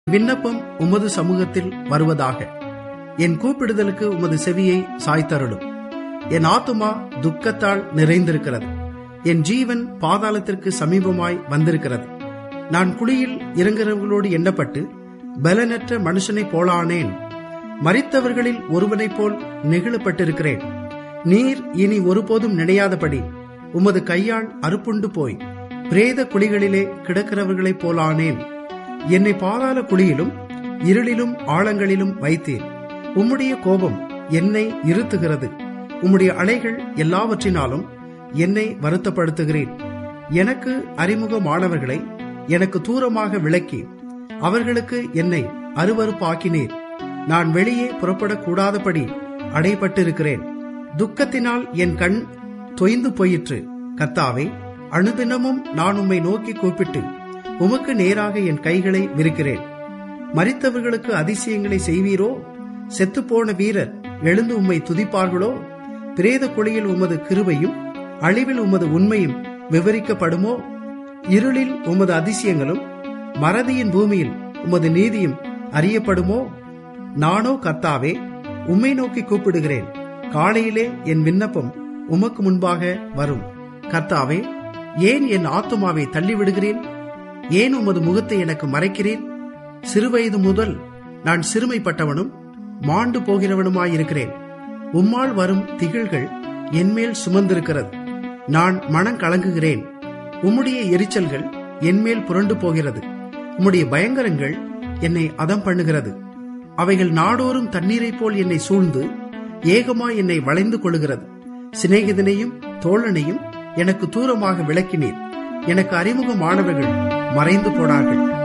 விண்ணப்பம் உமது சமூகத்தில் வருவதாக என் கூப்பிடுதலுக்கு உமது செவியை சாய்த்தருளும் என் ஆத்துமா துக்கத்தால் நிறைந்திருக்கிறது என் ஜீவன் பாதாளத்திற்கு சமீபமாய் வந்திருக்கிறது நான் குழியில் இறங்குறவர்களோடு எண்ணப்பட்டு பலனற்ற மனுஷனைப் போலானேன் மரித்தவர்களில் ஒருவனைப் போல் நெகிழப்பட்டிருக்கிறேன் நீர் இனி ஒருபோதும் நினையாதபடி உமது கையால் அறுப்புண்டு போய் பிரேத குழிகளிலே கிடக்கிறவர்களைப் போலானேன் என்னை பாதாள குழியிலும் இருளிலும் ஆழங்களிலும் வைத்தீர் உம்முடைய கோபம் என்னை இருத்துகிறது உம்முடைய அலைகள் எல்லாவற்றினாலும் என்னை வருத்தப்படுத்துகிறேன் எனக்கு அறிமுகமானவர்களை எனக்கு தூரமாக விளக்கி அவர்களுக்கு என்னை அருவறுப்பாக்கினீர் நான் வெளியே புறப்படக்கூடாதபடி அடைபட்டிருக்கிறேன் துக்கத்தினால் என் கண் தொய்ந்து போயிற்று கர்த்தாவே அனுதினமும் நான் உம்மை நோக்கி கூப்பிட்டு உமக்கு நேராக என் கைகளை விரிக்கிறேன் மரித்தவர்களுக்கு அதிசயங்களை செய்வீரோ செத்துப்போன வீரர் எழுந்து உம்மை துதிப்பார்களோ பிரேத குழியில் உமது கிருபையும் அழிவில் உமது உண்மையும் விவரிக்கப்படுமோ இருளில் உமது அதிசயங்களும் மறதியின் பூமியில் உமது நீதியும் அறியப்படுமோ நானோ கர்த்தாவே உம்மை நோக்கி கூப்பிடுகிறேன் காலையிலே என் விண்ணப்பம் உமக்கு முன்பாக வரும் கர்த்தாவே ஏன் என் ஆத்துமாவை தள்ளிவிடுகிறேன் ஏன் உமது முகத்தை எனக்கு மறைக்கிறேன் சிறுவயது முதல் நான் சிறுமைப்பட்டவனும் மாண்டு போகிறவனுமாயிருக்கிறேன் உம்மால் வரும் திகழ்கள் என்மேல் சுமந்திருக்கிறது நான் மனம் கலங்குகிறேன் உம்முடைய எரிச்சல்கள் என்மேல் புரண்டு போகிறது உம்முடைய பயங்கரங்கள் என்னை அதம் பண்ணுகிறது அவைகள் நாடோறும் தண்ணீரைப் போல் என்னை சூழ்ந்து ஏகமாய் என்னை வளைந்து கொள்ளுகிறது சிநேகிதனையும் தோழனையும் எனக்கு தூரமாக விளக்கினீர் எனக்கு அறிமுகமானவர்கள் மறைந்து போனார்கள்